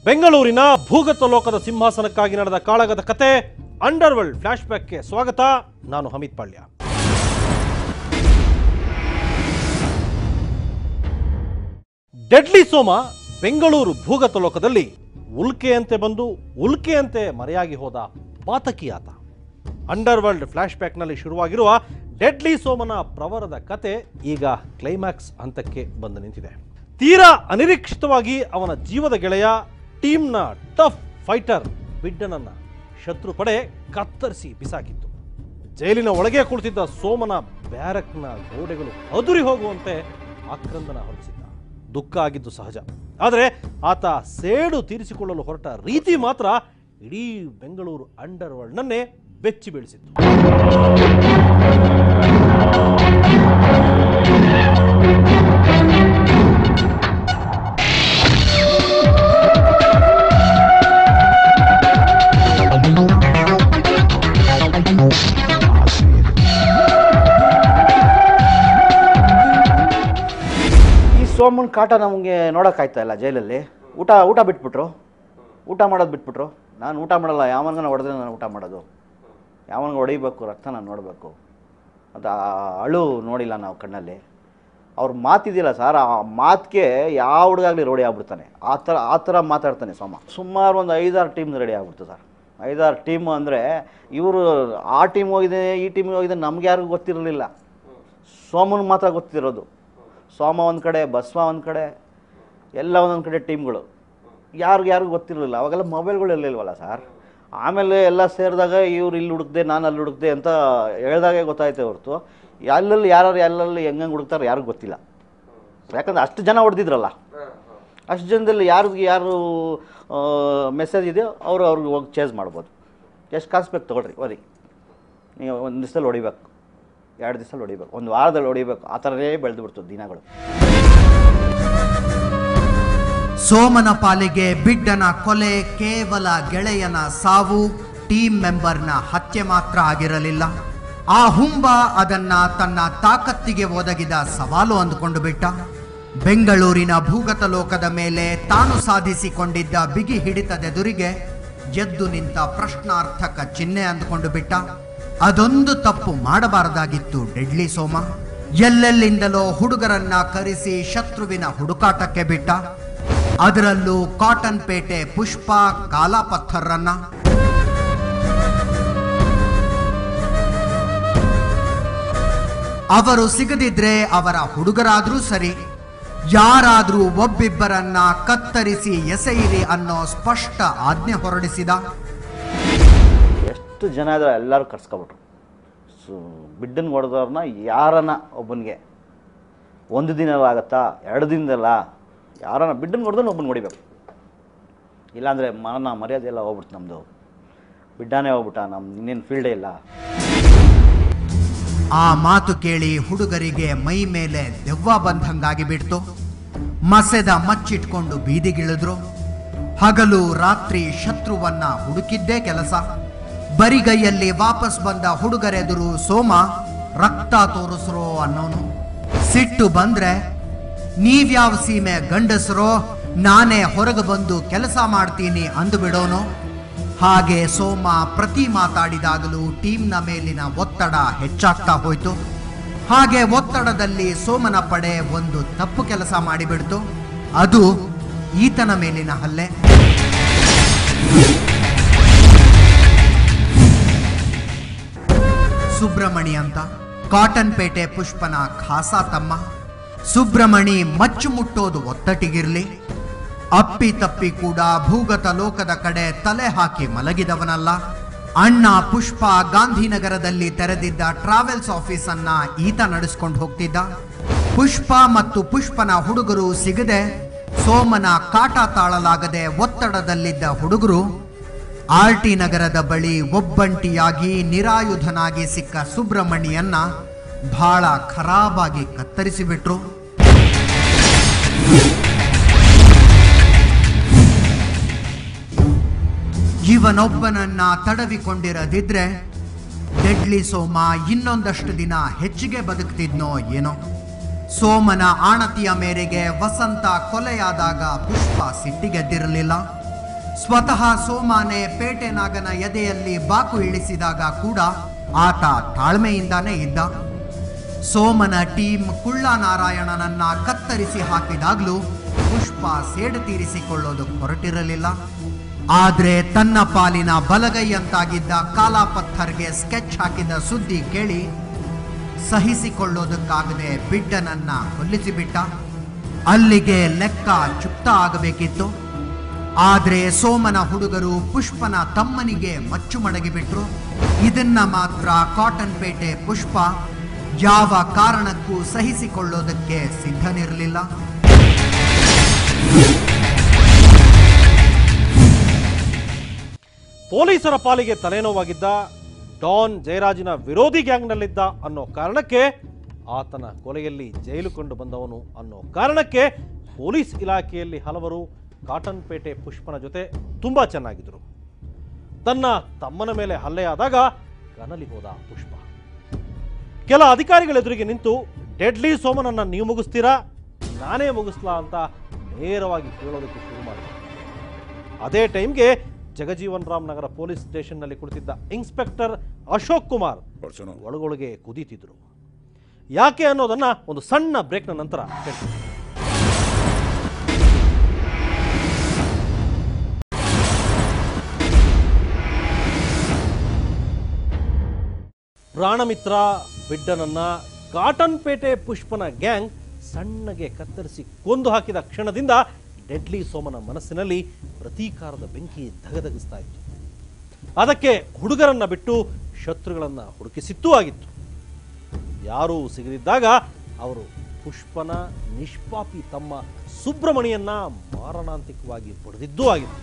ಬೆಂಗಳೂರಿನ ಭೂಗತ ಲೋಕದ ಸಿಂಹಾಸನಕ್ಕಾಗಿ ನಡೆದ ಕಾಳಗದ ಕತೆ ಅಂಡರ್ ವರ್ಲ್ಡ್ ಫ್ಲಾಶ್ ಬ್ಯಾಕ್ಗೆ ಸ್ವಾಗತ ನಾನು ಹಮಿತ್ ಪಾಳ್ಯ ಡೆಡ್ಲಿ ಸೋಮ ಬೆಂಗಳೂರು ಭೂಗತ ಲೋಕದಲ್ಲಿ ಉಲ್ಕೆಯಂತೆ ಬಂದು ಉಲ್ಕೆಯಂತೆ ಮರೆಯಾಗಿ ಹೋದ ಪಾತಕಿ ಆತ ಅಂಡರ್ ವರ್ಲ್ಡ್ ಫ್ಲಾಶ್ ಬ್ಯಾಕ್ನಲ್ಲಿ ಶುರುವಾಗಿರುವ ಡೆಡ್ಲಿ ಸೋಮನ ಪ್ರವರದ ಕತೆ ಈಗ ಕ್ಲೈಮ್ಯಾಕ್ಸ್ ಹಂತಕ್ಕೆ ಬಂದು ನಿಂತಿದೆ ತೀರಾ ಅನಿರೀಕ್ಷಿತವಾಗಿ ಅವನ ಜೀವದ ಗೆಳೆಯ ಟೀಮ್ನ ಟಫ್ ಫೈಟರ್ ಬಿಡ್ಡನನ್ನ ಶತ್ರು ಪಡೆ ಕತ್ತರಿಸಿ ಬಿಸಾಕಿತ್ತು ಜೈಲಿನ ಒಳಗೆ ಕುಳಿತಿದ್ದ ಸೋಮನ ಬ್ಯಾರಕ್ನ ಗೋಡೆಗಳು ಅದುರಿ ಹೋಗುವಂತೆ ಆಕ್ರಂದನ ಹೊರಡಿಸಿದ್ದ ದುಃಖ ಆಗಿದ್ದು ಸಹಜ ಆದರೆ ಆತ ಸೇಡು ತೀರಿಸಿಕೊಳ್ಳಲು ಹೊರಟ ರೀತಿ ಮಾತ್ರ ಇಡೀ ಬೆಂಗಳೂರು ಅಂಡರ್ ವರ್ಲ್ಡ್ನನ್ನೇ ಬೆಚ್ಚಿ ಬೀಳಿಸಿತ್ತು ಈ ಸೋಮನ್ ಕಾಟ ನಮಗೆ ನೋಡೋಕ್ಕಾಯ್ತಾ ಇಲ್ಲ ಜೈಲಲ್ಲಿ ಊಟ ಊಟ ಬಿಟ್ಬಿಟ್ರು ಊಟ ಮಾಡೋದು ಬಿಟ್ಬಿಟ್ರು ನಾನು ಊಟ ಮಾಡಲ್ಲ ಯಾವನ್ಗನ ಹೊಡೆದ್ರೆ ನಾನು ಊಟ ಮಾಡೋದು ಯಾವನ್ಗ ಹೊಡಿಬೇಕು ರಕ್ತ ನಾನು ನೋಡಬೇಕು ಅದು ಆ ಅಳು ನೋಡಿಲ್ಲ ನಾವು ಕಣ್ಣಲ್ಲಿ ಅವ್ರ ಮಾತಿದೆಯಲ್ಲ ಸರ್ ಆ ಮಾತಿಗೆ ಯಾವ ಹುಡುಗಾಗಲಿ ರೋಡಿ ಆಗ್ಬಿಡ್ತಾನೆ ಆ ಥರ ಆ ಥರ ಮಾತಾಡ್ತಾನೆ ಸೋಮ ಸುಮಾರು ಒಂದು ಐದಾರು ಟೀಮ್ ರೆಡಿ ಆಗ್ಬಿಡ್ತು ಸರ್ ಐದಾರು ಟೀಮ್ ಅಂದರೆ ಇವರು ಆ ಟೀಮ್ ಹೋಗಿದೆ ಈ ಟೀಮ್ ಹೋಗಿದೆ ನಮ್ಗೆ ಯಾರಿಗೂ ಗೊತ್ತಿರಲಿಲ್ಲ ಸೋಮನ್ ಮಾತ್ರ ಗೊತ್ತಿರೋದು ಸೋಮ ಒಂದು ಕಡೆ ಬಸವ ಒಂದು ಕಡೆ ಎಲ್ಲ ಒಂದೊಂದು ಕಡೆ ಟೀಮ್ಗಳು ಯಾರಿಗೂ ಯಾರಿಗೂ ಗೊತ್ತಿರಲಿಲ್ಲ ಅವಾಗೆಲ್ಲ ಮೊಬೈಲ್ಗಳು ಇರಲಿಲ್ವಲ್ಲ ಸರ್ ಆಮೇಲೆ ಎಲ್ಲ ಸೇರಿದಾಗ ಇವ್ರು ಇಲ್ಲಿ ಹುಡುಕ್ದೆ ನಾನು ಅಲ್ಲಿ ಹುಡುಕ್ದೆ ಅಂತ ಹೇಳ್ದಾಗೆ ಗೊತ್ತಾಯ್ತೆ ಹೊರತು ಎಲ್ಲೆಲ್ಲಿ ಯಾರು ಎಲ್ಲೆಲ್ಲಿ ಹೆಂಗಂಗೆ ಹುಡುಕ್ತಾರೆ ಯಾರಿಗೂ ಗೊತ್ತಿಲ್ಲ ಯಾಕಂದ್ರೆ ಅಷ್ಟು ಜನ ಹೊಡೆದಿದ್ರಲ್ಲ ಅಷ್ಟು ಜನದಲ್ಲಿ ಯಾರಿಗೆ ಯಾರು ಮೆಸೇಜ್ ಇದೆಯೋ ಅವರು ಅವ್ರಿಗೆ ಹೋಗಿ ಚೇಂಜ್ ಮಾಡ್ಬೋದು ಎಷ್ಟು ಕಾಸು ಬೇಕು ತೊಗೊಳ್ರಿ ಓದಿ ನೀವು ಒಂದು ದಿವಸದಲ್ಲಿ ಹೊಡಿಬೇಕು ಎರಡು ದಿವಸದಲ್ಲಿ ಹೊಡಿಬೇಕು ಒಂದು ವಾರದಲ್ಲಿ ಹೊಡಿಬೇಕು ಆ ಥರನೇ ಬೆಳೆದು ಬಿಡ್ತು ದಿನಗಳು ಸೋಮನ ಪಾಲಿಗೆ ಬಿಡ್ಡನ ಕೊಲೆ ಕೇವಲ ಗೆಳೆಯನ ಸಾವು ಟೀಮ್ ಮೆಂಬರ್ನ ಹತ್ಯೆ ಮಾತ್ರ ಆಗಿರಲಿಲ್ಲ ಆ ಹುಂಬ ಅದನ್ನ ತನ್ನ ತಾಕತ್ತಿಗೆ ಒದಗಿದ ಸವಾಲು ಅಂದುಕೊಂಡು ಬಿಟ್ಟ ಬೆಂಗಳೂರಿನ ಭೂಗತ ಲೋಕದ ಮೇಲೆ ತಾನು ಸಾಧಿಸಿಕೊಂಡಿದ್ದ ಬಿಗಿ ಹಿಡಿತದೆದುರಿಗೆ ಎದ್ದು ನಿಂತ ಪ್ರಶ್ನಾರ್ಥಕ ಚಿಹ್ನೆ ಅಂದುಕೊಂಡು ಬಿಟ್ಟ ಅದೊಂದು ತಪ್ಪು ಮಾಡಬಾರದಾಗಿತ್ತು ಡೆಡ್ಲಿ ಸೋಮ ಎಲ್ಲೆಲ್ಲಿಂದಲೋ ಹುಡುಗರನ್ನ ಕರೆಸಿ ಶತ್ರುವಿನ ಹುಡುಕಾಟಕ್ಕೆ ಬಿಟ್ಟ ಅದರಲ್ಲೂ ಕಾಟನ್ ಪೇಟೆ ಪುಷ್ಪ ಕಾಲಾಪಥರ್ರನ್ನ ಅವರು ಸಿಗದಿದ್ರೆ ಅವರ ಹುಡುಗರಾದ್ರೂ ಸರಿ ಯಾರಾದ್ರೂ ಒಬ್ಬಿಬ್ಬರನ್ನ ಕತ್ತರಿಸಿ ಎಸೆಯಿರಿ ಅನ್ನೋ ಸ್ಪಷ್ಟ ಆಜ್ಞೆ ಹೊರಡಿಸಿದ ಎಷ್ಟು ಜನ ಇದ್ದಾರೆ ಎಲ್ಲರೂ ಕರ್ಸ್ಕೊಬಿಟ್ರು ಸೊ ಬಿಡ್ಡನ್ ಹೊಡೆದವ್ರನ್ನ ಯಾರನ್ನ ಒಬ್ಬನಿಗೆ ಒಂದು ದಿನ ಆಗತ್ತಾ ಎರಡು ದಿನದಲ್ಲ ಯಾರನ್ನ ಬಿಡ್ಡನ್ ಹೊಡೆದ್ರೆ ಒಬ್ಬನ ಹೊಡಿಬೇಕು ಇಲ್ಲಾಂದರೆ ಮನ ಮರ್ಯಾದೆ ಎಲ್ಲ ಹೋಗ್ಬಿಡ್ತು ನಮ್ಮದು ಬಿಡ್ಡಾನೇ ಹೋಗ್ಬಿಟ್ಟ ನಮ್ಮ ಇನ್ನೇನು ಫೀಲ್ಡೇ ಇಲ್ಲ ಆ ಮಾತು ಕೇಳಿ ಹುಡುಗರಿಗೆ ಮೈ ಮೇಲೆ ದೆವ್ವ ಬಂದಂಗಾಗಿ ಬಿಡ್ತು ಮಸೆದ ಮಚ್ಚಿಟ್ಕೊಂಡು ಬೀದಿಗಿಳಿದ್ರು ಹಗಲು ರಾತ್ರಿ ಶತ್ರುವನ್ನ ಹುಡುಕಿದ್ದೇ ಕೆಲಸ ಬರಿಗೈಯಲ್ಲಿ ವಾಪಸ್ ಬಂದ ಹುಡುಗರೆದುರು ಸೋಮ ರಕ್ತ ತೋರಿಸ್ರೋ ಅನ್ನೋನು ಸಿಟ್ಟು ಬಂದ್ರೆ ನೀವ್ಯಾವ ಸೀಮೆ ಗಂಡಸರೋ ನಾನೇ ಹೊರಗೆ ಬಂದು ಕೆಲಸ ಮಾಡ್ತೀನಿ ಅಂದು ಬಿಡೋನು ಹಾಗೆ ಸೋಮ ಪ್ರತಿ ಮಾತಾಡಿದಾಗಲೂ ಟೀಮ್ನ ಮೇಲಿನ ಒತ್ತಡ ಹೆಚ್ಚಾಗ್ತಾ ಹೋಯ್ತು ಹಾಗೆ ಒತ್ತಡದಲ್ಲಿ ಸೋಮನ ಪಡೆ ಒಂದು ತಪ್ಪು ಕೆಲಸ ಮಾಡಿಬಿಡ್ತು ಅದು ಈತನ ಮೇಲಿನ ಹಲ್ಲೆ ಸುಬ್ರಮಣಿ ಅಂತ ಕಾಟನ್ ಪೇಟೆ ಪುಷ್ಪನ ಖಾಸಾ ತಮ್ಮ ಸುಬ್ರಮಣಿ ಮಚ್ಚು ಮುಟ್ಟೋದು ಒತ್ತಟಿಗಿರ್ಲಿ ಅಪ್ಪಿ ತಪ್ಪಿ ಕೂಡ ಭೂಗತ ಲೋಕದ ಕಡೆ ತಲೆ ಹಾಕಿ ಮಲಗಿದವನಲ್ಲ ಅಣ್ಣ ಪುಷ್ಪ ಗಾಂಧಿನಗರದಲ್ಲಿ ತೆರೆದಿದ್ದ ಟ್ರಾವೆಲ್ಸ್ ಆಫೀಸ್ ಅನ್ನ ಈತ ನಡೆಸ್ಕೊಂಡು ಹೋಗ್ತಿದ್ದ ಪುಷ್ಪ ಮತ್ತು ಪುಷ್ಪನ ಹುಡುಗರು ಸಿಗದೆ ಸೋಮನ ಕಾಟ ತಾಳಲಾಗದೆ ಒತ್ತಡದಲ್ಲಿದ್ದ ಹುಡುಗರು ಆರ್ ಟಿ ನಗರದ ಬಳಿ ಒಬ್ಬಂಟಿಯಾಗಿ ನಿರಾಯುಧನಾಗಿ ಸಿಕ್ಕ ಸುಬ್ರಹ್ಮಣಿಯನ್ನ ಬಹಳ ಖರಾಬಾಗಿ ಕತ್ತರಿಸಿಬಿಟ್ರು ಇವನೊಬ್ಬನನ್ನ ತಡವಿಕೊಂಡಿರದಿದ್ರೆ ಡೆಡ್ಲಿ ಸೋಮ ಇನ್ನೊಂದಷ್ಟು ದಿನ ಹೆಚ್ಚಿಗೆ ಬದುಕ್ತಿದ್ನೋ ಏನೋ ಸೋಮನ ಆಣತಿಯ ಮೇರೆಗೆ ವಸಂತ ಕೊಲೆಯಾದಾಗ ಪುಷ್ಪ ಸಿಟ್ಟಿಗೆದ್ದಿರಲಿಲ್ಲ ಸ್ವತಃ ಸೋಮಾನೆ ಪೇಟೆ ನಾಗನ ಎದೆಯಲ್ಲಿ ಬಾಕು ಇಳಿಸಿದಾಗ ಕೂಡ ಆತ ತಾಳ್ಮೆಯಿಂದಾನೇ ಇದ್ದ ಸೋಮನ ಟೀಮ್ ಕುಳ್ಳ ನಾರಾಯಣನನ್ನ ಕತ್ತರಿಸಿ ಹಾಕಿದಾಗ್ಲೂ ಪುಷ್ಪ ಸೇಡು ತೀರಿಸಿಕೊಳ್ಳೋದು ಹೊರಟಿರಲಿಲ್ಲ ಆದ್ರೆ ತನ್ನ ಪಾಲಿನ ಬಲಗೈಯಂತಾಗಿದ್ದ ಕಾಲಾಪತ್ಥರ್ಗೆ ಸ್ಕೆಚ್ ಹಾಕಿದ ಸುದ್ದಿ ಕೇಳಿ ಸಹಿಸಿಕೊಳ್ಳೋದಕ್ಕಾಗದೆ ಬಿಡ್ಡನನ್ನ ಕೊಲ್ಲಿಸಿಬಿಟ್ಟ ಅಲ್ಲಿಗೆ ಲೆಕ್ಕ ಚುಕ್ತ ಆಗಬೇಕಿತ್ತು ಆದ್ರೆ ಸೋಮನ ಹುಡುಗರು ಪುಷ್ಪನ ತಮ್ಮನಿಗೆ ಮಚ್ಚು ಮಡಗಿಬಿಟ್ರು ಇದನ್ನ ಮಾತ್ರ ಕಾಟನ್ ಪೇಟೆ ಪುಷ್ಪ ಯಾವ ಕಾರಣಕ್ಕೂ ಸಹಿಸಿಕೊಳ್ಳೋದಕ್ಕೆ ಸಿದ್ಧನಿರಲಿಲ್ಲ ಪೊಲೀಸರ ಪಾಲಿಗೆ ತಲೆನೋವಾಗಿದ್ದ ಡಾನ್ ಜಯರಾಜಿನ ವಿರೋಧಿ ಗ್ಯಾಂಗ್ನಲ್ಲಿದ್ದ ಅನ್ನೋ ಕಾರಣಕ್ಕೆ ಆತನ ಕೊಲೆಯಲ್ಲಿ ಜೈಲು ಕೊಂಡು ಬಂದವನು ಅನ್ನೋ ಕಾರಣಕ್ಕೆ ಪೊಲೀಸ್ ಇಲಾಖೆಯಲ್ಲಿ ಹಲವರು ಕಾಟನ್ ಪೇಟೆ ಪುಷ್ಪನ ಜೊತೆ ತುಂಬ ಚೆನ್ನಾಗಿದ್ದರು ತನ್ನ ತಮ್ಮನ ಮೇಲೆ ಹಲ್ಲೆಯಾದಾಗ ಕನಲಿ ಹೋದ ಪುಷ್ಪ ಕೆಲ ಅಧಿಕಾರಿಗಳ ಎದುರಿಗೆ ನಿಂತು ಡೆಡ್ಲಿ ಸೋಮನನ್ನ ನೀವು ಮುಗಿಸ್ತೀರಾ ನಾನೇ ಮುಗಿಸ್ಲಾ ಅಂತ ನೇರವಾಗಿ ಕೇಳೋದಕ್ಕೆ ಶುರು ಮಾಡಿದ ಅದೇ ಟೈಮ್ಗೆ ಜಗಜೀವನ್ ರಾಮ್ ನಗರ ಪೊಲೀಸ್ ಸ್ಟೇಷನ್ನಲ್ಲಿ ಕುಳಿತಿದ್ದ ಇನ್ಸ್ಪೆಕ್ಟರ್ ಅಶೋಕ್ ಕುಮಾರ್ ಒಳಗೊಳಗೆ ಕುದೀತಿದ್ರು ಯಾಕೆ ಅನ್ನೋದನ್ನ ಒಂದು ಸಣ್ಣ ಬ್ರೇಕ್ನ ನಂತರ ಹೇಳ್ತೀನಿ ಪ್ರಾಣಮಿತ್ರ ಬಿಡ್ಡನನ್ನ ಕಾಟನ್ ಪೇಟೆ ಪುಷ್ಪನ ಗ್ಯಾಂಗ್ ಸಣ್ಣಗೆ ಕತ್ತರಿಸಿ ಕೊಂದು ಹಾಕಿದ ಕ್ಷಣದಿಂದ ಡೆಡ್ಲಿ ಸೋಮನ ಮನಸ್ಸಿನಲ್ಲಿ ಪ್ರತೀಕಾರದ ಬೆಂಕಿ ಧಗಧಗಿಸ್ತಾ ಇತ್ತು ಅದಕ್ಕೆ ಹುಡುಗರನ್ನ ಬಿಟ್ಟು ಶತ್ರುಗಳನ್ನ ಹುಡುಕಿಸಿತ್ತೂ ಆಗಿತ್ತು ಯಾರೂ ಸಿಗದಿದ್ದಾಗ ಅವರು ಪುಷ್ಪನ ನಿಷ್ಪಾಪಿ ತಮ್ಮ ಸುಬ್ರಮಣಿಯನ್ನ ಮಾರಣಾಂತಿಕವಾಗಿ ಬಡಿದಿದ್ದೂ ಆಗಿತ್ತು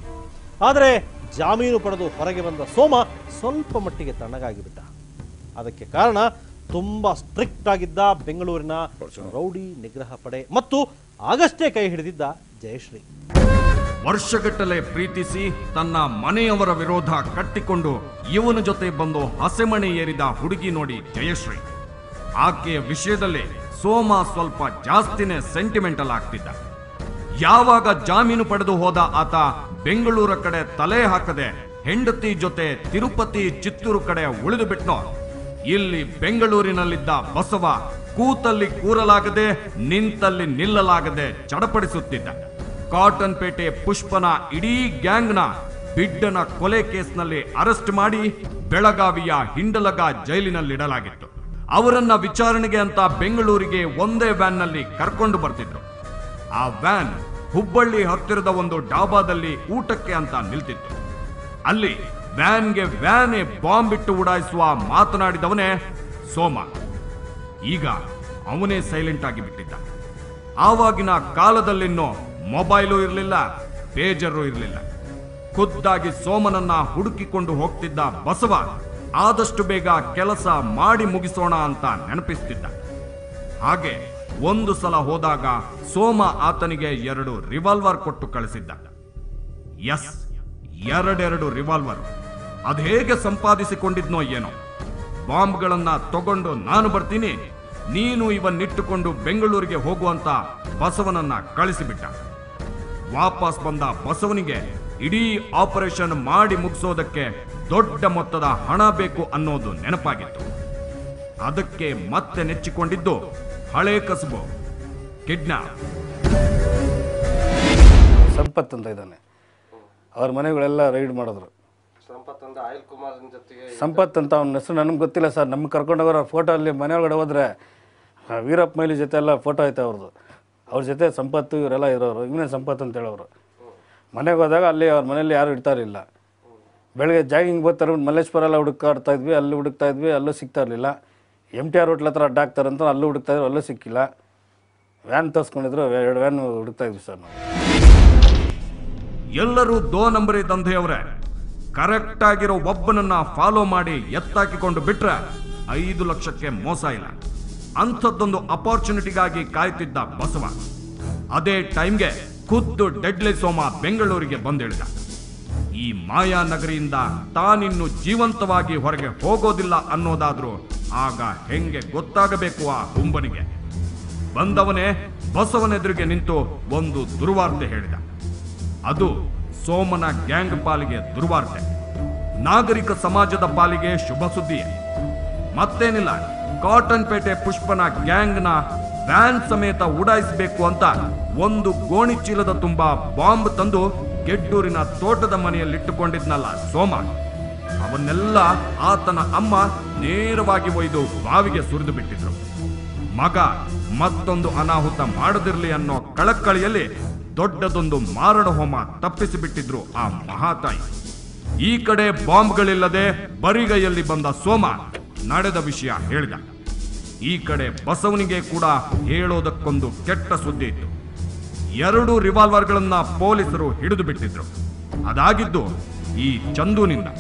ಆದರೆ ಜಾಮೀನು ಪಡೆದು ಹೊರಗೆ ಬಂದ ಸೋಮ ಸ್ವಲ್ಪ ಮಟ್ಟಿಗೆ ತಣ್ಣಗಾಗಿಬಿಟ್ಟ ಅದಕ್ಕೆ ಕಾರಣ ತುಂಬಾ ಸ್ಟ್ರಿಕ್ಟ್ ಆಗಿದ್ದ ಬೆಂಗಳೂರಿನ ರೌಡಿ ನಿಗ್ರಹ ಪಡೆ ಮತ್ತು ಆಗಷ್ಟೇ ಕೈ ಹಿಡಿದಿದ್ದ ಜಯಶ್ರೀ ವರ್ಷಗಟ್ಟಲೆ ಪ್ರೀತಿಸಿ ತನ್ನ ಮನೆಯವರ ವಿರೋಧ ಕಟ್ಟಿಕೊಂಡು ಇವನ ಜೊತೆ ಬಂದು ಹಸೆಮಣೆ ಏರಿದ ಹುಡುಗಿ ನೋಡಿ ಜಯಶ್ರೀ ಆಕೆಯ ವಿಷಯದಲ್ಲಿ ಸೋಮ ಸ್ವಲ್ಪ ಜಾಸ್ತಿನೇ ಸೆಂಟಿಮೆಂಟಲ್ ಆಗ್ತಿದ್ದ ಯಾವಾಗ ಜಾಮೀನು ಪಡೆದು ಹೋದ ಆತ ಬೆಂಗಳೂರ ಕಡೆ ತಲೆ ಹಾಕದೆ ಹೆಂಡತಿ ಜೊತೆ ತಿರುಪತಿ ಚಿತ್ತೂರು ಕಡೆ ಉಳಿದು ಬಿಟ್ನೋ ಇಲ್ಲಿ ಬೆಂಗಳೂರಿನಲ್ಲಿದ್ದ ಬಸವ ಕೂತಲ್ಲಿ ಕೂರಲಾಗದೆ ನಿಂತಲ್ಲಿ ನಿಲ್ಲಲಾಗದೆ ಚಡಪಡಿಸುತ್ತಿದ್ದ ಕಾಟನ್ ಪೇಟೆ ಪುಷ್ಪನ ಇಡೀ ಗ್ಯಾಂಗ್ನ ಬಿಡ್ಡನ ಕೊಲೆ ಕೇಸ್ನಲ್ಲಿ ಅರೆಸ್ಟ್ ಮಾಡಿ ಬೆಳಗಾವಿಯ ಹಿಂಡಲಗ ಜೈಲಿನಲ್ಲಿಡಲಾಗಿತ್ತು ಅವರನ್ನ ವಿಚಾರಣೆಗೆ ಅಂತ ಬೆಂಗಳೂರಿಗೆ ಒಂದೇ ವ್ಯಾನ್ನಲ್ಲಿ ಕರ್ಕೊಂಡು ಬರ್ತಿದ್ರು ಆ ವ್ಯಾನ್ ಹುಬ್ಬಳ್ಳಿ ಹತ್ತಿರದ ಒಂದು ಡಾಬಾದಲ್ಲಿ ಊಟಕ್ಕೆ ಅಂತ ನಿಲ್ತಿತ್ತು ಅಲ್ಲಿ ವ್ಯಾನ್ಗೆ ವ್ಯಾನೇ ಬಾಂಬ್ ಇಟ್ಟು ಉಡಾಯಿಸುವ ಮಾತನಾಡಿದವನೇ ಸೋಮ ಈಗ ಅವನೇ ಸೈಲೆಂಟ್ ಆಗಿ ಬಿಟ್ಟಿದ್ದ ಆವಾಗಿನ ಕಾಲದಲ್ಲಿನ್ನೂ ಮೊಬೈಲು ಇರಲಿಲ್ಲ ಪೇಜರು ಇರಲಿಲ್ಲ ಖುದ್ದಾಗಿ ಸೋಮನನ್ನ ಹುಡುಕಿಕೊಂಡು ಹೋಗ್ತಿದ್ದ ಬಸವ ಆದಷ್ಟು ಬೇಗ ಕೆಲಸ ಮಾಡಿ ಮುಗಿಸೋಣ ಅಂತ ನೆನಪಿಸ್ತಿದ್ದ ಹಾಗೆ ಒಂದು ಸಲ ಹೋದಾಗ ಸೋಮ ಆತನಿಗೆ ಎರಡು ರಿವಾಲ್ವರ್ ಕೊಟ್ಟು ಕಳಿಸಿದ್ದ ಎಸ್ ಎರಡೆರಡು ರಿವಾಲ್ವರ್ ಅದು ಹೇಗೆ ಸಂಪಾದಿಸಿಕೊಂಡಿದ್ನೋ ಏನೋ ಬಾಂಬ್ಗಳನ್ನ ತಗೊಂಡು ನಾನು ಬರ್ತೀನಿ ನೀನು ಇವನ್ನಿಟ್ಟುಕೊಂಡು ಬೆಂಗಳೂರಿಗೆ ಹೋಗುವಂತ ಬಸವನನ್ನ ಕಳಿಸಿಬಿಟ್ಟ ವಾಪಸ್ ಬಂದ ಬಸವನಿಗೆ ಇಡೀ ಆಪರೇಷನ್ ಮಾಡಿ ಮುಗಿಸೋದಕ್ಕೆ ದೊಡ್ಡ ಮೊತ್ತದ ಹಣ ಬೇಕು ಅನ್ನೋದು ನೆನಪಾಗಿತ್ತು ಅದಕ್ಕೆ ಮತ್ತೆ ನೆಚ್ಚಿಕೊಂಡಿದ್ದು ಹಳೆ ಕಸಬು ಕಿಡ್ನಾಪ್ ಸಂಪತ್ ಅಂತ ಇದ್ದಾನೆ ಅವ್ರ ಮನೆಗಳೆಲ್ಲ ರೈಡ್ ಮಾಡಿದ್ರು ಸಂಪತ್ ಅಂದ್ರೆ ಆಯಿಲ್ ಕುಮಾರ್ನ ಜೊತೆಗೆ ಸಂಪತ್ ಅಂತ ಅವ್ನ ಹೆಸರು ನನಗೆ ಗೊತ್ತಿಲ್ಲ ಸರ್ ನಮ್ಗೆ ಕರ್ಕೊಂಡೋಗೋರು ಫೋಟೋ ಅಲ್ಲಿ ಮನೆ ಒಳಗಡೆ ಹೋದ್ರೆ ಆ, ವೀರಪ್ಪ ಮೈಲಿ ಜೊತೆ ಎಲ್ಲ ಫೋಟೋ ಐತೆ ಅವ್ರದ್ದು ಅವ್ರ ಜೊತೆ ಸಂಪತ್ತು ಇವರೆಲ್ಲ ಇರೋರು ಇವನೇ ಸಂಪತ್ ಅಂತ ಹೇಳೋರು ಮನೆಗೆ ಹೋದಾಗ ಅಲ್ಲಿ ಅವ್ರ ಮನೇಲಿ ಯಾರು ಇರ್ತಾ ಇರಲಿಲ್ಲ ಬೆಳಗ್ಗೆ ಜಾಗಿಂಗ್ ಬರ್ತಾರೆ ಮಲ್ಲೇಶ್ವರ ಎಲ್ಲ ಹುಡುಕಾಡ್ತಾ ಇದ್ವಿ ಅಲ್ಲಿ ಹುಡುಕ್ತಾ ಇದ್ವಿ ಅಲ್ಲೂ ಸಿಗ್ತಾ ಇರಲಿಲ್ಲ ಎಮ್ ಟಿ ಆರ್ ಹೋಟ್ಲ್ ಹತ್ರ ಅಡ್ಡ ಹಾಕ್ತಾರಂತ ಅಲ್ಲೂ ಹುಡುಕ್ತಾ ಇದ್ರು ಅಲ್ಲೂ ಸಿಕ್ಕಿಲ್ಲ ವ್ಯಾನ್ ತರಿಸ್ಕೊಂಡಿದ್ರು ಎರಡು ವ್ಯಾನ್ ಹುಡುಕ್ತಾ ಇದ್ವಿ ಸರ್ ನಾವು ಎಲ್ಲರೂ ದೋ ನಂಬರಿ ದಂಧೆಯವರೇ ಕರೆಕ್ಟ್ ಆಗಿರೋ ಒಬ್ಬನನ್ನ ಫಾಲೋ ಮಾಡಿ ಎತ್ತಾಕಿಕೊಂಡು ಬಿಟ್ರೆ ಐದು ಲಕ್ಷಕ್ಕೆ ಮೋಸ ಇಲ್ಲ ಅಂಥದ್ದೊಂದು ಅಪಾರ್ಚುನಿಟಿಗಾಗಿ ಕಾಯ್ತಿದ್ದ ಬಸವ ಅದೇ ಟೈಮ್ಗೆ ಖುದ್ದು ಡೆಡ್ಲಿ ಸೋಮ ಬೆಂಗಳೂರಿಗೆ ಬಂದಿಳಿದ ಈ ಮಾಯಾ ನಗರಿಯಿಂದ ತಾನಿನ್ನು ಜೀವಂತವಾಗಿ ಹೊರಗೆ ಹೋಗೋದಿಲ್ಲ ಅನ್ನೋದಾದ್ರೂ ಆಗ ಹೆಂಗೆ ಗೊತ್ತಾಗಬೇಕು ಆ ಹುಂಬನಿಗೆ ಬಂದವನೇ ಬಸವನೆದುರಿಗೆ ನಿಂತು ಒಂದು ದುರ್ವಾರ್ತೆ ಹೇಳಿದ ಅದು ಸೋಮನ ಗ್ಯಾಂಗ್ ಪಾಲಿಗೆ ದುರ್ವಾರ್ತೆ ನಾಗರಿಕ ಸಮಾಜದ ಪಾಲಿಗೆ ಶುಭ ಸುದ್ದಿಯೇ ಮತ್ತೇನಿಲ್ಲ ಕಾಟನ್ ಪೇಟೆ ಪುಷ್ಪನ ಗ್ಯಾಂಗ್ನ ವ್ಯಾನ್ ಸಮೇತ ಉಡಾಯಿಸಬೇಕು ಅಂತ ಒಂದು ಗೋಣಿ ಚೀಲದ ತುಂಬಾ ಬಾಂಬ್ ತಂದು ಗೆಡ್ಡೂರಿನ ತೋಟದ ಮನೆಯಲ್ಲಿಟ್ಟುಕೊಂಡಿದ್ನಲ್ಲ ಸೋಮ ಅವನ್ನೆಲ್ಲ ಆತನ ಅಮ್ಮ ನೇರವಾಗಿ ಒಯ್ದು ಬಾವಿಗೆ ಸುರಿದು ಬಿಟ್ಟಿದ್ರು ಮಗ ಮತ್ತೊಂದು ಅನಾಹುತ ಮಾಡದಿರ್ಲಿ ಅನ್ನೋ ಕಳಕಳಿಯಲ್ಲಿ ದೊಡ್ಡದೊಂದು ಮಾರಣ ಹೋಮ ತಪ್ಪಿಸಿಬಿಟ್ಟಿದ್ರು ಆ ಮಹಾತಾಯಿ ಈ ಕಡೆ ಬಾಂಬ್ಗಳಿಲ್ಲದೆ ಬರಿಗೈಯಲ್ಲಿ ಬಂದ ಸೋಮ ನಡೆದ ವಿಷಯ ಹೇಳಿದ ಈ ಕಡೆ ಬಸವನಿಗೆ ಕೂಡ ಹೇಳೋದಕ್ಕೊಂದು ಕೆಟ್ಟ ಸುದ್ದಿ ಇತ್ತು ಎರಡು ರಿವಾಲ್ವರ್ಗಳನ್ನ ಪೊಲೀಸರು ಹಿಡಿದು ಬಿಟ್ಟಿದ್ರು ಅದಾಗಿದ್ದು ಈ ಚಂದುನಿಂದ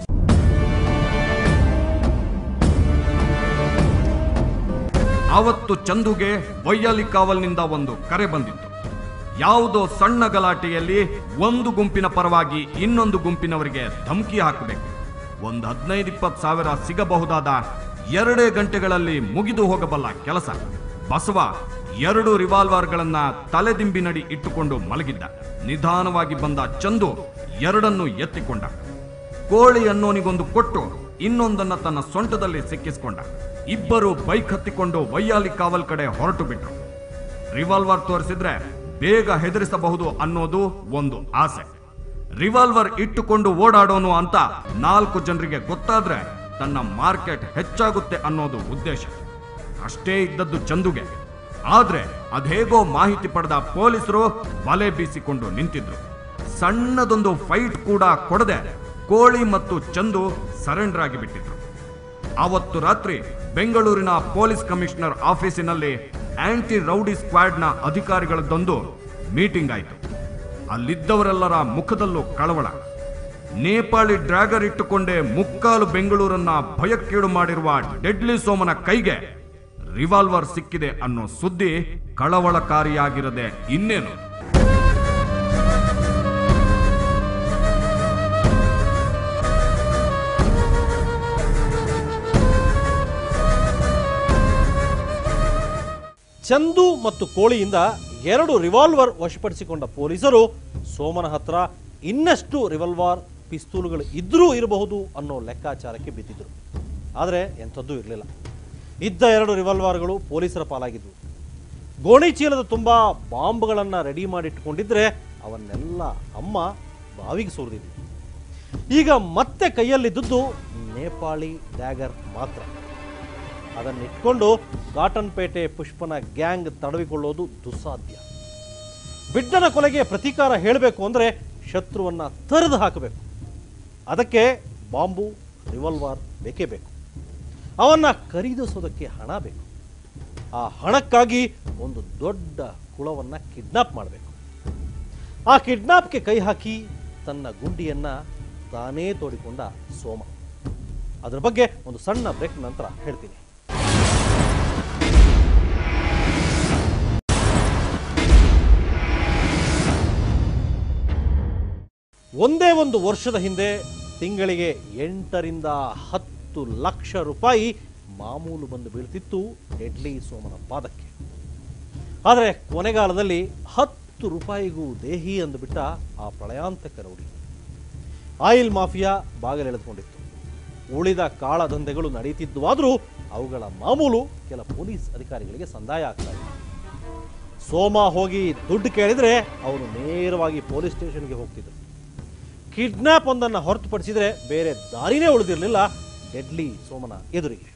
ಆವತ್ತು ಚಂದುಗೆ ವೈಯಾಲಿ ಕಾವಲ್ನಿಂದ ಒಂದು ಕರೆ ಬಂದಿತ್ತು ಯಾವುದೋ ಸಣ್ಣ ಗಲಾಟೆಯಲ್ಲಿ ಒಂದು ಗುಂಪಿನ ಪರವಾಗಿ ಇನ್ನೊಂದು ಗುಂಪಿನವರಿಗೆ ಧಮಕಿ ಹಾಕಬೇಕು ಒಂದು ಹದಿನೈದು ಇಪ್ಪತ್ತು ಸಾವಿರ ಸಿಗಬಹುದಾದ ಎರಡೇ ಗಂಟೆಗಳಲ್ಲಿ ಮುಗಿದು ಹೋಗಬಲ್ಲ ಕೆಲಸ ಬಸವ ಎರಡು ರಿವಾಲ್ವರ್ಗಳನ್ನ ತಲೆದಿಂಬಿನಡಿ ಇಟ್ಟುಕೊಂಡು ಮಲಗಿದ್ದ ನಿಧಾನವಾಗಿ ಬಂದ ಚಂದು ಎರಡನ್ನು ಎತ್ತಿಕೊಂಡ ಕೋಳಿ ಅನ್ನೋನಿಗೊಂದು ಕೊಟ್ಟು ಇನ್ನೊಂದನ್ನ ತನ್ನ ಸೊಂಟದಲ್ಲಿ ಸಿಕ್ಕಿಸ್ಕೊಂಡ ಇಬ್ಬರು ಬೈಕ್ ಹತ್ತಿಕೊಂಡು ವೈಯಾಲಿ ಕಾವಲ್ ಕಡೆ ಹೊರಟು ಬಿಟ್ರು ರಿವಾಲ್ವರ್ ತೋರಿಸಿದ್ರೆ ಬೇಗ ಹೆದರಿಸಬಹುದು ಅನ್ನೋದು ಒಂದು ಆಸೆ ರಿವಾಲ್ವರ್ ಇಟ್ಟುಕೊಂಡು ಓಡಾಡೋನು ಅಂತ ನಾಲ್ಕು ಜನರಿಗೆ ಗೊತ್ತಾದ್ರೆ ತನ್ನ ಮಾರ್ಕೆಟ್ ಹೆಚ್ಚಾಗುತ್ತೆ ಅನ್ನೋದು ಉದ್ದೇಶ ಅಷ್ಟೇ ಇದ್ದದ್ದು ಚಂದುಗೆ ಆದ್ರೆ ಅದೇಗೋ ಮಾಹಿತಿ ಪಡೆದ ಪೊಲೀಸರು ಬಲೆ ಬೀಸಿಕೊಂಡು ನಿಂತಿದ್ರು ಸಣ್ಣದೊಂದು ಫೈಟ್ ಕೂಡ ಕೊಡದೆ ಕೋಳಿ ಮತ್ತು ಚಂದು ಸರೆಂಡರ್ ಆಗಿ ಬಿಟ್ಟಿದ್ರು ಅವತ್ತು ರಾತ್ರಿ ಬೆಂಗಳೂರಿನ ಪೊಲೀಸ್ ಕಮಿಷನರ್ ಆಫೀಸಿನಲ್ಲಿ ಆಂಟಿ ರೌಡಿ ಸ್ಕ್ವಾಡ್ನ ಅಧಿಕಾರಿಗಳದ್ದೊಂದು ಮೀಟಿಂಗ್ ಆಯಿತು ಅಲ್ಲಿದ್ದವರೆಲ್ಲರ ಮುಖದಲ್ಲೂ ಕಳವಳ ನೇಪಾಳಿ ಡ್ರ್ಯಾಗರ್ ಇಟ್ಟುಕೊಂಡೇ ಮುಕ್ಕಾಲು ಬೆಂಗಳೂರನ್ನ ಭಯಕ್ಕೀಡು ಮಾಡಿರುವ ಡೆಡ್ಲಿ ಸೋಮನ ಕೈಗೆ ರಿವಾಲ್ವರ್ ಸಿಕ್ಕಿದೆ ಅನ್ನೋ ಸುದ್ದಿ ಕಳವಳಕಾರಿಯಾಗಿರದೆ ಇನ್ನೇನು ಚಂದು ಮತ್ತು ಕೋಳಿಯಿಂದ ಎರಡು ರಿವಾಲ್ವರ್ ವಶಪಡಿಸಿಕೊಂಡ ಪೊಲೀಸರು ಸೋಮನ ಹತ್ರ ಇನ್ನಷ್ಟು ರಿವಾಲ್ವರ್ ಪಿಸ್ತೂಲ್ಗಳು ಇದ್ರೂ ಇರಬಹುದು ಅನ್ನೋ ಲೆಕ್ಕಾಚಾರಕ್ಕೆ ಬಿದ್ದಿದ್ರು ಆದರೆ ಎಂಥದ್ದೂ ಇರಲಿಲ್ಲ ಇದ್ದ ಎರಡು ರಿವಾಲ್ವರ್ಗಳು ಪೊಲೀಸರ ಪಾಲಾಗಿದ್ವು ಗೋಣಿ ಚೀಲದ ತುಂಬ ಬಾಂಬ್ಗಳನ್ನು ರೆಡಿ ಮಾಡಿಟ್ಕೊಂಡಿದ್ರೆ ಅವನ್ನೆಲ್ಲ ಅಮ್ಮ ಬಾವಿಗೆ ಸುರಿದಿದ್ವು ಈಗ ಮತ್ತೆ ಕೈಯಲ್ಲಿದ್ದದ್ದು ನೇಪಾಳಿ ಡ್ಯಾಗರ್ ಮಾತ್ರ ಅದನ್ನಿಟ್ಕೊಂಡು ಗಾಟನ್ಪೇಟೆ ಪುಷ್ಪನ ಗ್ಯಾಂಗ್ ತಡವಿಕೊಳ್ಳೋದು ದುಸ್ಸಾಧ್ಯ ಬಿಡ್ಡನ ಕೊಲೆಗೆ ಪ್ರತೀಕಾರ ಹೇಳಬೇಕು ಅಂದರೆ ಶತ್ರುವನ್ನ ತರಿದು ಹಾಕಬೇಕು ಅದಕ್ಕೆ ಬಾಂಬು ರಿವಾಲ್ವರ್ ಬೇಕೇ ಬೇಕು ಅವನ್ನ ಖರೀದಿಸೋದಕ್ಕೆ ಹಣ ಬೇಕು ಆ ಹಣಕ್ಕಾಗಿ ಒಂದು ದೊಡ್ಡ ಕುಳವನ್ನು ಕಿಡ್ನಾಪ್ ಮಾಡಬೇಕು ಆ ಕಿಡ್ನಾಪ್ಗೆ ಕೈ ಹಾಕಿ ತನ್ನ ಗುಂಡಿಯನ್ನ ತಾನೇ ತೋಡಿಕೊಂಡ ಸೋಮ ಅದ್ರ ಬಗ್ಗೆ ಒಂದು ಸಣ್ಣ ಬ್ರೇಕ್ ನಂತರ ಹೇಳ್ತೀನಿ ಒಂದೇ ಒಂದು ವರ್ಷದ ಹಿಂದೆ ತಿಂಗಳಿಗೆ ಎಂಟರಿಂದ ಹತ್ತು ಲಕ್ಷ ರೂಪಾಯಿ ಮಾಮೂಲು ಬಂದು ಬೀಳ್ತಿತ್ತು ಡೆಡ್ಲಿ ಸೋಮನ ಪಾದಕ್ಕೆ ಆದರೆ ಕೊನೆಗಾಲದಲ್ಲಿ ಹತ್ತು ರೂಪಾಯಿಗೂ ದೇಹಿ ಅಂದುಬಿಟ್ಟ ಆ ಪ್ರಳಯಾಂತಕ ರೌಡಿ ಆಯಿಲ್ ಮಾಫಿಯಾ ಬಾಗಿಲೆಳೆದುಕೊಂಡಿತ್ತು ಉಳಿದ ಕಾಳ ದಂಧೆಗಳು ನಡೀತಿದ್ದುವಾದರೂ ಅವುಗಳ ಮಾಮೂಲು ಕೆಲ ಪೊಲೀಸ್ ಅಧಿಕಾರಿಗಳಿಗೆ ಸಂದಾಯ ಆಗ್ತಾ ಇತ್ತು ಸೋಮ ಹೋಗಿ ದುಡ್ಡು ಕೇಳಿದರೆ ಅವನು ನೇರವಾಗಿ ಪೊಲೀಸ್ ಸ್ಟೇಷನ್ಗೆ ಹೋಗ್ತಿದ್ರು ಕಿಡ್ನಾಪ್ ಒಂದನ್ನು ಹೊರತುಪಡಿಸಿದರೆ ಬೇರೆ ದಾರಿನೇ ಉಳಿದಿರಲಿಲ್ಲ ಡೆಡ್ಲಿ ಸೋಮನ ಎದುರಿಗೆ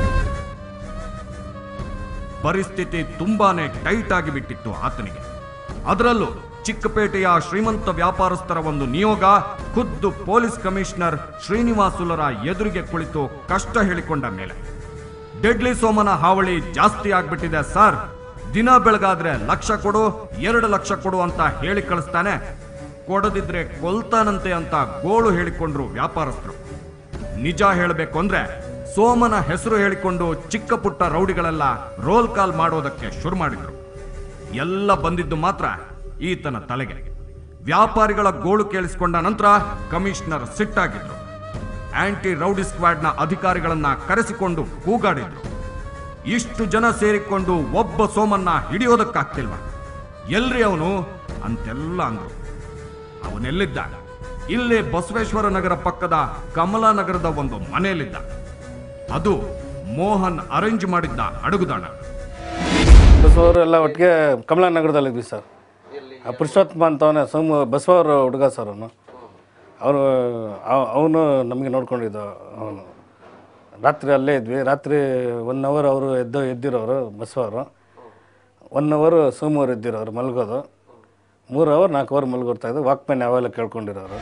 ಪರಿಸ್ಥಿತಿ ತುಂಬಾನೇ ಟೈಟ್ ಆಗಿ ಬಿಟ್ಟಿತ್ತು ಆತನಿಗೆ ಅದರಲ್ಲೂ ಚಿಕ್ಕಪೇಟೆಯ ಶ್ರೀಮಂತ ವ್ಯಾಪಾರಸ್ಥರ ಒಂದು ನಿಯೋಗ ಖುದ್ದು ಪೊಲೀಸ್ ಕಮಿಷನರ್ ಶ್ರೀನಿವಾಸುಲರ ಎದುರಿಗೆ ಕುಳಿತು ಕಷ್ಟ ಹೇಳಿಕೊಂಡ ಮೇಲೆ ಡೆಡ್ಲಿ ಸೋಮನ ಹಾವಳಿ ಜಾಸ್ತಿ ಆಗ್ಬಿಟ್ಟಿದೆ ಸರ್ ದಿನ ಬೆಳಗಾದ್ರೆ ಲಕ್ಷ ಕೊಡು ಎರಡು ಲಕ್ಷ ಕೊಡು ಅಂತ ಹೇಳಿ ಕಳಿಸ್ತಾನೆ ಕೊಡದಿದ್ರೆ ಕೊಲ್ತಾನಂತೆ ಅಂತ ಗೋಳು ಹೇಳಿಕೊಂಡ್ರು ವ್ಯಾಪಾರಸ್ಥರು ನಿಜ ಹೇಳಬೇಕು ಅಂದ್ರೆ ಸೋಮನ ಹೆಸರು ಹೇಳಿಕೊಂಡು ಚಿಕ್ಕ ಪುಟ್ಟ ರೌಡಿಗಳೆಲ್ಲ ರೋಲ್ ಕಾಲ್ ಮಾಡೋದಕ್ಕೆ ಶುರು ಮಾಡಿದ್ರು ಎಲ್ಲ ಬಂದಿದ್ದು ಮಾತ್ರ ಈತನ ತಲೆಗೆ ವ್ಯಾಪಾರಿಗಳ ಗೋಳು ಕೇಳಿಸಿಕೊಂಡ ನಂತರ ಕಮಿಷನರ್ ಸಿಟ್ಟಾಗಿದ್ರು ಆಂಟಿ ರೌಡಿ ಸ್ಕ್ವಾಡ್ನ ಅಧಿಕಾರಿಗಳನ್ನ ಕರೆಸಿಕೊಂಡು ಕೂಗಾಡಿದ್ರು ಇಷ್ಟು ಜನ ಸೇರಿಕೊಂಡು ಒಬ್ಬ ಸೋಮನ್ನ ಹಿಡಿಯೋದಕ್ಕಾಗ್ತಿಲ್ವಾ ಎಲ್ರಿ ಅವನು ಅಂತೆಲ್ಲ ಅಂದ್ರು ಅವನೆಲ್ಲಿದ್ದ ಇಲ್ಲೇ ಬಸವೇಶ್ವರ ನಗರ ಪಕ್ಕದ ಕಮಲಾನಗರದ ಒಂದು ಮನೆಯಲ್ಲಿದ್ದ ಅದು ಮೋಹನ್ ಅರೇಂಜ್ ಮಾಡಿದ್ದ ಅಡುಗುದಾಣ ಬಸವರು ಎಲ್ಲ ಒಟ್ಟಿಗೆ ಕಮಲಾನಗರದಲ್ಲಿದ್ವಿ ಸರ್ ಆ ಪುರುಷೋತ್ತಮ ಅಂತವನೇ ಸೋಮ ಬಸವರ ಹುಡುಗ ಸರ್ ಅವನು ಅವನು ಅವನು ನಮಗೆ ನೋಡ್ಕೊಂಡಿದ್ದ ಅವನು ರಾತ್ರಿ ಅಲ್ಲೇ ಇದ್ವಿ ರಾತ್ರಿ ಒನ್ ಅವರ್ ಅವರು ಎದ್ದು ಎದ್ದಿರೋರು ಬಸವರು ಒನ್ ಅವರು ಸೋಮವಾರ ಇದ್ದಿರೋರು ಮಲಗೋದು ಮೂರು ಅವರ್ ನಾಲ್ಕು ಅವರ್ ಮಲಗಿರ್ತಾ ಇದ್ದು ವಾಕ್ಮ್ಯಾನ್ ಯಾವೆಲ್ಲ ಕೇಳ್ಕೊಂಡಿರೋರು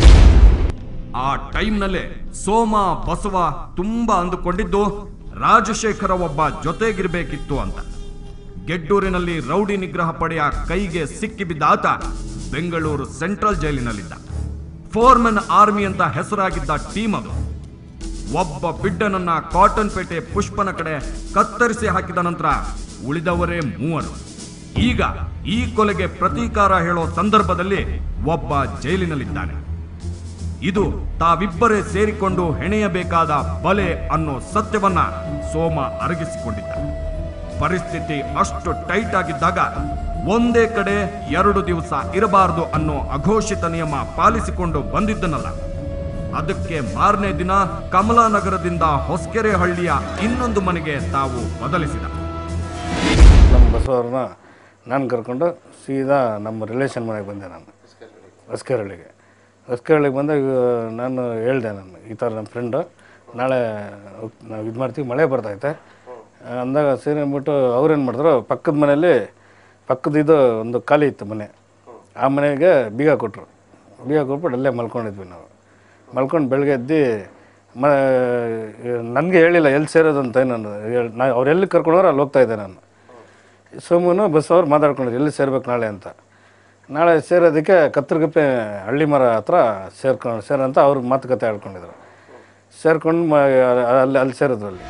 ಆ ಟೈಮ್ನಲ್ಲೇ ಸೋಮ ಬಸವ ತುಂಬಾ ಅಂದುಕೊಂಡಿದ್ದು ರಾಜಶೇಖರ ಒಬ್ಬ ಜೊತೆಗಿರ್ಬೇಕಿತ್ತು ಅಂತ ಗೆಡ್ಡೂರಿನಲ್ಲಿ ರೌಡಿ ನಿಗ್ರಹ ಪಡೆಯ ಕೈಗೆ ಸಿಕ್ಕಿಬಿದ್ದ ಆತ ಬೆಂಗಳೂರು ಸೆಂಟ್ರಲ್ ಜೈಲಿನಲ್ಲಿದ್ದ ಫೋರ್ಮನ್ ಆರ್ಮಿ ಅಂತ ಹೆಸರಾಗಿದ್ದ ಟೀಮ್ ಅದು ಒಬ್ಬ ಬಿಡ್ಡನನ್ನ ಕಾಟನ್ ಪೇಟೆ ಪುಷ್ಪನ ಕಡೆ ಕತ್ತರಿಸಿ ಹಾಕಿದ ನಂತರ ಉಳಿದವರೇ ಮೂವರು ಈಗ ಈ ಕೊಲೆಗೆ ಪ್ರತೀಕಾರ ಹೇಳೋ ಸಂದರ್ಭದಲ್ಲಿ ಒಬ್ಬ ಜೈಲಿನಲ್ಲಿದ್ದಾನೆ ಇದು ತಾವಿಬ್ಬರೇ ಸೇರಿಕೊಂಡು ಹೆಣೆಯಬೇಕಾದ ಬಲೆ ಅನ್ನೋ ಸತ್ಯವನ್ನ ಸೋಮ ಅರಗಿಸಿಕೊಂಡಿದ್ದ ಪರಿಸ್ಥಿತಿ ಅಷ್ಟು ಟೈಟ್ ಆಗಿದ್ದಾಗ ಒಂದೇ ಕಡೆ ಎರಡು ದಿವಸ ಇರಬಾರದು ಅನ್ನೋ ಅಘೋಷಿತ ನಿಯಮ ಪಾಲಿಸಿಕೊಂಡು ಬಂದಿದ್ದನಲ್ಲ ಅದಕ್ಕೆ ಮಾರನೇ ದಿನ ಕಮಲಾನಗರದಿಂದ ಹೊಸಕೆರೆ ಹಳ್ಳಿಯ ಇನ್ನೊಂದು ಮನೆಗೆ ತಾವು ಬದಲಿಸಿದ ನಮ್ಮ ಬಸವರನ್ನ ನಾನು ಕರ್ಕೊಂಡು ಸೀದಾ ನಮ್ಮ ರಿಲೇಷನ್ ಮನೆಗೆ ಬಂದೆ ನಾನು ಹೊಸ್ಕೆರಳ್ಳಿಗೆ ಹೊಸ್ಕೆರಳ್ಳಿಗೆ ಬಂದಾಗ ನಾನು ಹೇಳ್ದೆ ನಾನು ಈ ಥರ ನಮ್ಮ ಫ್ರೆಂಡು ನಾಳೆ ಹೋಗ್- ನಾವು ಇದು ಮಾಡ್ತೀವಿ ಮಳೆ ಬರ್ತೈತೆ ಅಂದಾಗ ಸೀರೆ ಅಂದ್ಬಿಟ್ಟು ಅವ್ರೇನು ಮಾಡಿದ್ರು ಪಕ್ಕದ ಮನೆಯಲ್ಲಿ ಪಕ್ಕದ ಇದು ಒಂದು ಖಾಲಿ ಇತ್ತು ಮನೆ ಆ ಮನೆಗೆ ಬೀಗ ಕೊಟ್ಟರು ಬೀಗ ಕೊಟ್ಬಿಟ್ಟು ಅಲ್ಲೇ ಮಲ್ಕೊಂಡಿದ್ವಿ ನಾವು ಮಲ್ಕೊಂಡು ಬೆಳಗ್ಗೆ ಎದ್ದು ಮ ನನಗೆ ಹೇಳಿಲ್ಲ ಎಲ್ಲಿ ಸೇರೋದು ಅಂತ ನಾನು ಹೇಳ್- ನಾ ಅವ್ರು ಎಲ್ಲಿ ಕರ್ಕೊಂಡವ್ರು ಅಲ್ಲಿ ಹೋಗ್ತಾ ಇದ್ದೆ ನಾನು ಸೋಮನು ಬಸ್ ಅವ್ರು ಮಾತಾಡ್ಕೊಂಡಿದ್ರು ಎಲ್ಲಿ ಸೇರ್ಬೇಕು ನಾಳೆ ಅಂತ ನಾಳೆ ಸೇರೋದಕ್ಕೆ ಕತ್ತರಿಗಪ್ಪೆ ಹಳ್ಳಿ ಮರ ಹತ್ರ ಸೇರ್ಕೊಂಡು ಸೇರಂತ ಅವ್ರು ಮಾತುಕತೆ ಆಡ್ಕೊಂಡಿದ್ರು ಸೇರ್ಕೊಂಡು ಮ ಅಲ್ಲಿ ಅಲ್ಲಿ ಸೇರಿದ್ರು ಅಲ್ಲಿ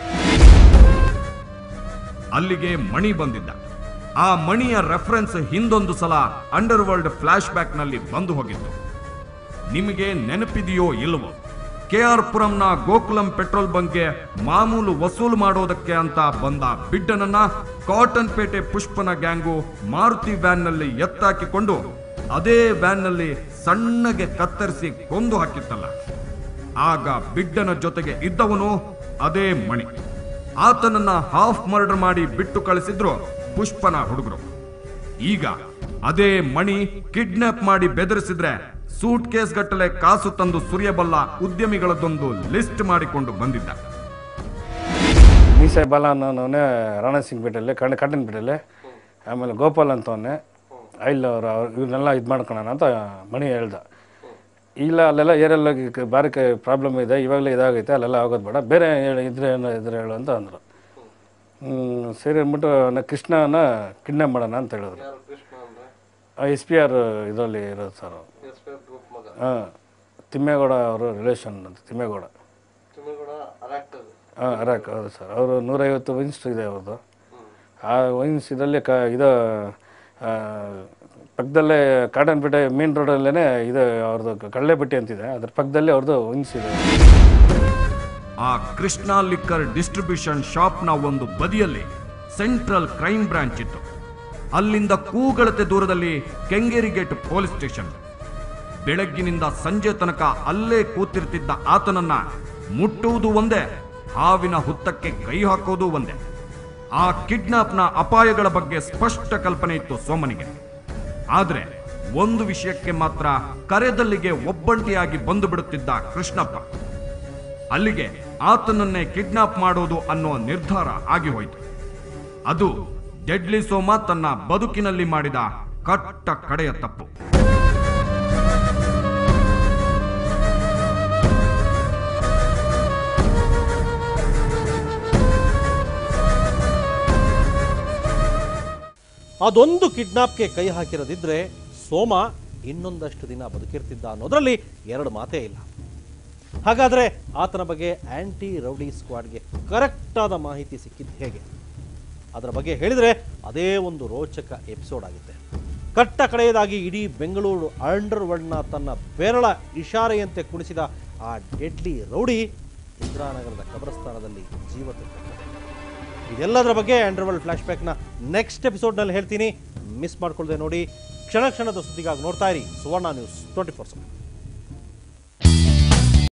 ಅಲ್ಲಿಗೆ ಮಣಿ ಬಂದಿದ್ದ ಆ ಮಣಿಯ ರೆಫರೆನ್ಸ್ ಹಿಂದೊಂದು ಸಲ ಅಂಡರ್ ವರ್ಲ್ಡ್ ಫ್ಲಾಶ್ ಬ್ಯಾಕ್ ನಲ್ಲಿ ಬಂದು ಹೋಗಿತ್ತು ನಿಮಗೆ ನೆನಪಿದೆಯೋ ಇಲ್ವೋ ಕೆ ಆರ್ ಪುರಂನ ಗೋಕುಲಂ ಪೆಟ್ರೋಲ್ ಬಂಕ್ಗೆ ಮಾಮೂಲು ವಸೂಲು ಮಾಡೋದಕ್ಕೆ ಅಂತ ಬಂದ ಬಿಡ್ಡನನ್ನ ಕಾಟನ್ ಪೇಟೆ ಪುಷ್ಪನ ಗ್ಯಾಂಗು ಮಾರುತಿ ವ್ಯಾನ್ ನಲ್ಲಿ ಎತ್ತಾಕಿಕೊಂಡು ಅದೇ ವ್ಯಾನ್ ನಲ್ಲಿ ಸಣ್ಣಗೆ ಕತ್ತರಿಸಿ ಕೊಂದು ಹಾಕಿತ್ತಲ್ಲ ಆಗ ಬಿಡ್ಡನ ಜೊತೆಗೆ ಇದ್ದವನು ಅದೇ ಮಣಿ ಆತನನ್ನ ಹಾಫ್ ಮರ್ಡರ್ ಮಾಡಿ ಬಿಟ್ಟು ಕಳಿಸಿದ್ರು ಪುಷ್ಪನ ಹುಡುಗರು ಈಗ ಅದೇ ಮಣಿ ಕಿಡ್ನಾಪ್ ಮಾಡಿ ಬೆದರಿಸಿದ್ರೆ ಸೂಟ್ ಕೇಸ್ ಗಟ್ಟಲೆ ಕಾಸು ತಂದು ಸುರಿಯಬಲ್ಲ ಉದ್ಯಮಿಗಳದೊಂದು ಲಿಸ್ಟ್ ಮಾಡಿಕೊಂಡು ಬಂದಿದ್ದ ಮೀಸೆ ಬಾಲ ಅನ್ನೋನೇ ರಾಣಸಿಂಗ್ಪೇಟೆಯಲ್ಲಿ ಕಣ್ಣ ಕಟ್ಟನಪೇಟೆಯಲ್ಲಿ ಆಮೇಲೆ ಗೋಪಾಲ್ ಅಂತವನ್ನೇ ಐಲ್ ಅವರು ಅವ್ರು ಇವ್ರನ್ನೆಲ್ಲ ಇದು ಮಾಡ್ಕೊಳೋಣ ಅಂತ ಮಣಿ ಹೇಳ್ದ ಇಲ್ಲ ಅಲ್ಲೆಲ್ಲ ಏರೆಲ್ಲ ಭಾರಿ ಪ್ರಾಬ್ಲಮ್ ಇದೆ ಇವಾಗಲೇ ಇದಾಗೈತೆ ಅಲ್ಲೆಲ್ಲ ಆಗೋದು ಬೇಡ ಬೇರೆ ಹೇಳಿ ಇದ್ರೆ ಏನೋ ಇದ್ರೆ ಹೇಳು ಅಂತ ಅಂದರು ಹ್ಮ್, ಸರಿ ಅಂದ್ಬಿಟ್ಟು ನಾ ಕೃಷ್ಣನ ಕಿಡ್ನಾಪ್ ಮಾಡೋಣ ಅಂತ ಹೇಳಿದ್ರು ಯಾರು ಕೃಷ್ಣ ಅಂದ್ರೆ ಎಸ್ ಪಿ ಆರ್ ಇದರಲ್ಲಿ ಇರೋದು ಸರ್ ಎಸ್ ಪಿ ಗ್ರೂಪ್ ಮಗ ಹಾಂ ತಿಮ್ಮೇಗೌಡ ಅವರು ರಿಲೇಷನ್ ಅಂತ ತಿಮ್ಮೇಗೌಡ ತುಮಗೂಡ ಅರಾಕ್ಟರ್ ಹಾಂ ಅರಾಕ್ ಹೌದು ಸರ್ ಅವರು ನೂರೈವತ್ತು ವೈನ್ಸ್ ಇದೆ ಅವ್ರದ್ದು ಆ ವೈನ್ಸ್ ಇದರಲ್ಲಿ ಕ ಇದು ಆ, ಪಕ್ಕದಲ್ಲೇ ಕಾಟನ್ಪೇಟೆ ಮೇನ್ ರೋಡಲ್ಲೇ ಇದು ಅವ್ರದ್ದು ಕಳ್ಳೆಬಟ್ಟಿ ಅಂತಿದೆ ಅದ್ರ ಪಕ್ಕದಲ್ಲಿ ಅವ್ರದ್ದು ವೈನ್ಸ್ ಇದೆ ಆ ಕೃಷ್ಣ ಲಿಕ್ಕರ್ ಡಿಸ್ಟ್ರಿಬ್ಯೂಷನ್ ಶಾಪ್ನ ಒಂದು ಬದಿಯಲ್ಲಿ ಸೆಂಟ್ರಲ್ ಕ್ರೈಮ್ ಬ್ರಾಂಚ್ ಇತ್ತು ಅಲ್ಲಿಂದ ಕೂಗಳತೆ ದೂರದಲ್ಲಿ ಕೆಂಗೇರಿ ಗೇಟ್ ಪೊಲೀಸ್ ಸ್ಟೇಷನ್ ಬೆಳಗ್ಗಿನಿಂದ ಸಂಜೆ ತನಕ ಅಲ್ಲೇ ಕೂತಿರ್ತಿದ್ದ ಆತನನ್ನ ಮುಟ್ಟುವುದು ಒಂದೇ ಹಾವಿನ ಹುತ್ತಕ್ಕೆ ಕೈ ಹಾಕೋದು ಒಂದೇ ಆ ಕಿಡ್ನಾಪ್ನ ಅಪಾಯಗಳ ಬಗ್ಗೆ ಸ್ಪಷ್ಟ ಕಲ್ಪನೆ ಇತ್ತು ಸೋಮನಿಗೆ ಆದ್ರೆ ಒಂದು ವಿಷಯಕ್ಕೆ ಮಾತ್ರ ಕರೆದಲ್ಲಿಗೆ ಒಬ್ಬಂಟಿಯಾಗಿ ಬಂದು ಬಿಡುತ್ತಿದ್ದ ಕೃಷ್ಣಪ್ಪ ಅಲ್ಲಿಗೆ ಆತನನ್ನೇ ಕಿಡ್ನಾಪ್ ಮಾಡೋದು ಅನ್ನೋ ನಿರ್ಧಾರ ಆಗಿ ಹೋಯಿತು ಅದು ಡೆಡ್ಲಿ ಸೋಮ ತನ್ನ ಬದುಕಿನಲ್ಲಿ ಮಾಡಿದ ಕಟ್ಟ ಕಡೆಯ ತಪ್ಪು ಅದೊಂದು ಕಿಡ್ನಾಪ್ಗೆ ಕೈ ಹಾಕಿರದಿದ್ರೆ ಸೋಮ ಇನ್ನೊಂದಷ್ಟು ದಿನ ಬದುಕಿರ್ತಿದ್ದ ಅನ್ನೋದ್ರಲ್ಲಿ ಎರಡು ಮಾತೇ ಇಲ್ಲ ಹಾಗಾದರೆ ಆತನ ಬಗ್ಗೆ ಆ್ಯಂಟಿ ರೌಡಿ ಸ್ಕ್ವಾಡ್ಗೆ ಕರೆಕ್ಟಾದ ಮಾಹಿತಿ ಸಿಕ್ಕಿದ್ದು ಹೇಗೆ ಅದರ ಬಗ್ಗೆ ಹೇಳಿದರೆ ಅದೇ ಒಂದು ರೋಚಕ ಎಪಿಸೋಡ್ ಆಗುತ್ತೆ ಕಟ್ಟ ಕಡೆಯದಾಗಿ ಇಡೀ ಬೆಂಗಳೂರು ಅಂಡರ್ ವರ್ಲ್ಡ್ನ ತನ್ನ ಬೆರಳ ಇಶಾರೆಯಂತೆ ಕುಣಿಸಿದ ಆ ಡೆಡ್ಲಿ ರೌಡಿ ಇಂದಿರಾನಗರದ ಕಬ್ರಸ್ಥಾನದಲ್ಲಿ ಜೀವ ತೆತ್ತಂತೆ ಇದೆಲ್ಲದರ ಬಗ್ಗೆ ಅಂಡರ್ ವರ್ಲ್ಡ್ ಫ್ಲಾಶ್ ಬ್ಯಾಕ್ನ ನೆಕ್ಸ್ಟ್ ಎಪಿಸೋಡ್ನಲ್ಲಿ ಹೇಳ್ತೀನಿ ಮಿಸ್ ಮಾಡ್ಕೊಳ್ದೆ ನೋಡಿ ಕ್ಷಣ ಕ್ಷಣದ ಸುದ್ದಿಗಾಗಿ ನೋಡ್ತಾ ಇರಿ Suvarna news twenty four seven